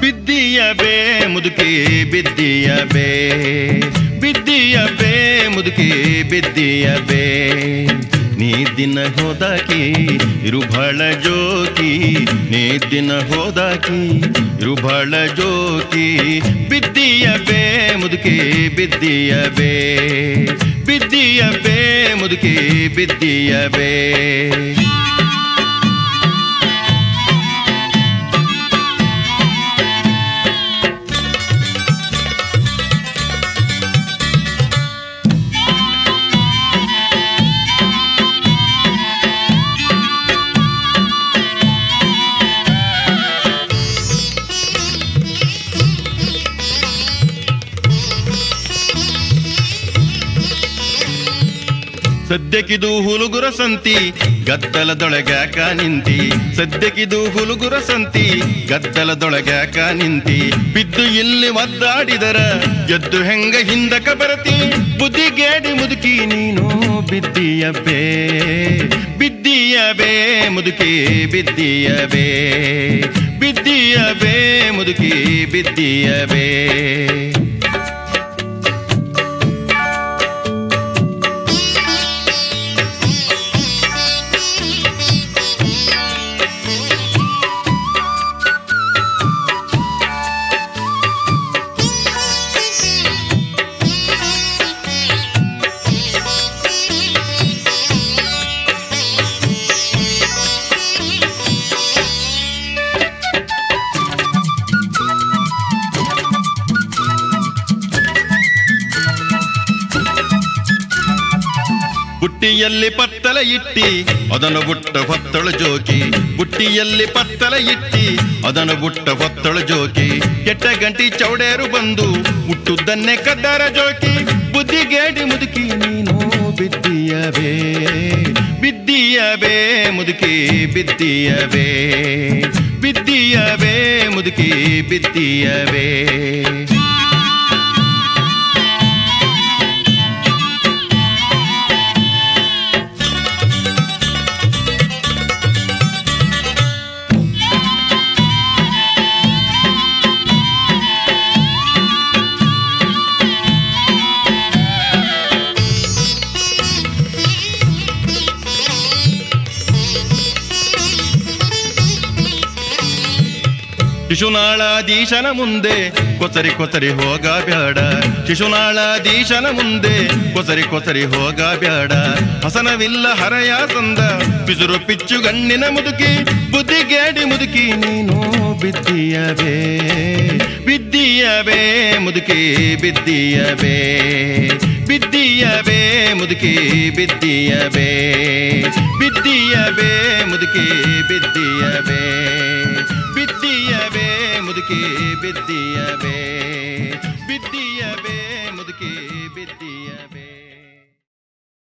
ಬಿದ್ದಿಯ ಬೇ ಮುದುಕಿ ಬಿದ್ದಿಯ ಬೇ ಬಿದ್ದಿಯ ಬೇ ಮುದುಕಿ ಬಿದ್ದಿಯ ಬೇ ನೀ ದಿನ ಹೋದಾಕಿ ಇರುಬಾಳ ಜೋಕಿ ನೀ ದಿನ ಹೋದಾಕಿ ಇರುಬಾಳ ಜೋಕಿ ಬಿದ್ದಿಯ ಬೇ ಮುದುಕಿ ಬಿದ್ದಿಯ ಬೇ ಬಿದ್ದಿಯ ಬೇ ಮುದುಕಿ ಬಿದ್ದಿಯ ಬೇ ಸದ್ಯಕ್ಕಿದು ಹುಲುಗುರ ಸಂತಿ ಗದ್ದಲದೊಳಗ್ಯಾಕ ನಿಂತಿ ಸದ್ಯಕ್ಕಿದು ಹುಲುಗುರ ಸಂತಿ ಗದ್ದಲದೊಳಗ್ಯಾಕ ನಿಂತಿ ಬಿದ್ದು ಇಲ್ಲಿ ಒದ್ದಾಡಿದರ ಎದ್ದು ಹೆಂಗ ಹಿಂದಕ ಬರತಿ ಬುದ್ಧಿಗೇಡಿ ಮುದುಕಿ ನೀನು ಬಿದ್ದಿಯ ಬೇ ಬಿದ್ದಿಯ ಬೇ ಮುದುಕಿ ಬಿದ್ದಿಯ ಬೇ ಬಿದ್ದಿಯ ಬೇ ಮುದುಕಿ ಬಿದ್ದಿಯ ಬೇ ಬುಟ್ಟಿಯಲ್ಲಿ ಪತ್ತಲ ಇಟ್ಟಿ ಅದನ್ನು ಬುಟ್ಟ ಹೊತ್ತಳ ಜೋಕಿ ಬುಟ್ಟಿಯಲ್ಲಿ ಪತ್ತಲ ಇಟ್ಟಿ ಅದನ್ನು ಬುಟ್ಟ ಹೊತ್ತಳ ಜೋಕಿ ಕೆಟ್ಟ ಗಂಟಿ ಚೌಡೇರು ಬಂದು ಹುಟ್ಟುದನ್ನೇ ಕದ್ದಾರ ಜೋಕಿ ಬುದ್ಧಿಗೇಡಿ ಮುದುಕಿ ನೀನು ಬಿದ್ದಿಯ ಬೇ ಬಿದ್ದಿಯ ಬೇ ಮುದುಕಿ ಬಿದ್ದಿಯ ಬೇ ಬಿದ್ದಿಯ ಬೇ ಮುದುಕಿ ಬಿದ್ದಿಯ ಬೇ ಶಿಶುನಾಳಾಧೀಶನ ಮುಂದೆ ಕೊಸರಿ ಕೊಸರಿ ಹೋಗ ಬ್ಯಾಡ ಶಿಶುನಾಳಾಧೀಶನ ಮುಂದೆ ಕೊಸರಿ ಕೊಸರಿ ಹೋಗ ಬ್ಯಾಡ ಹಸನವಿಲ್ಲ ಹರಯ ತಂದ ಪಿಸುರು ಪಿಚ್ಚು ಗಣ್ಣಿನ ಮುದುಕಿ ಬುದ್ಧಿಗೇಡಿ ಮುದುಕಿ ನೀನು ಬಿದ್ದಿಯ ಬೇ ಬಿದ್ದಿಯ ಬೇ ಮುದುಕಿ ಬಿದ್ದಿಯ ಬೇ ಬಿದ್ದಿಯ ಬೇ ಮುದುಕಿ ಬಿದ್ದಿಯ ಬೇ ಬಿದ್ದಿಯ ಬೇ ಮುದುಕಿ ಬಿದ್ದಿಯ ಬೇ ಬಿದ್ದಿಯ ಬೇ ಮುದುಕಿ ಬಿದ್ದಿಯ ಬೇ ಬಿದ್ದಿಯ ಬೇ ಮುದುಕಿ ಬಿದ್ದಿಯ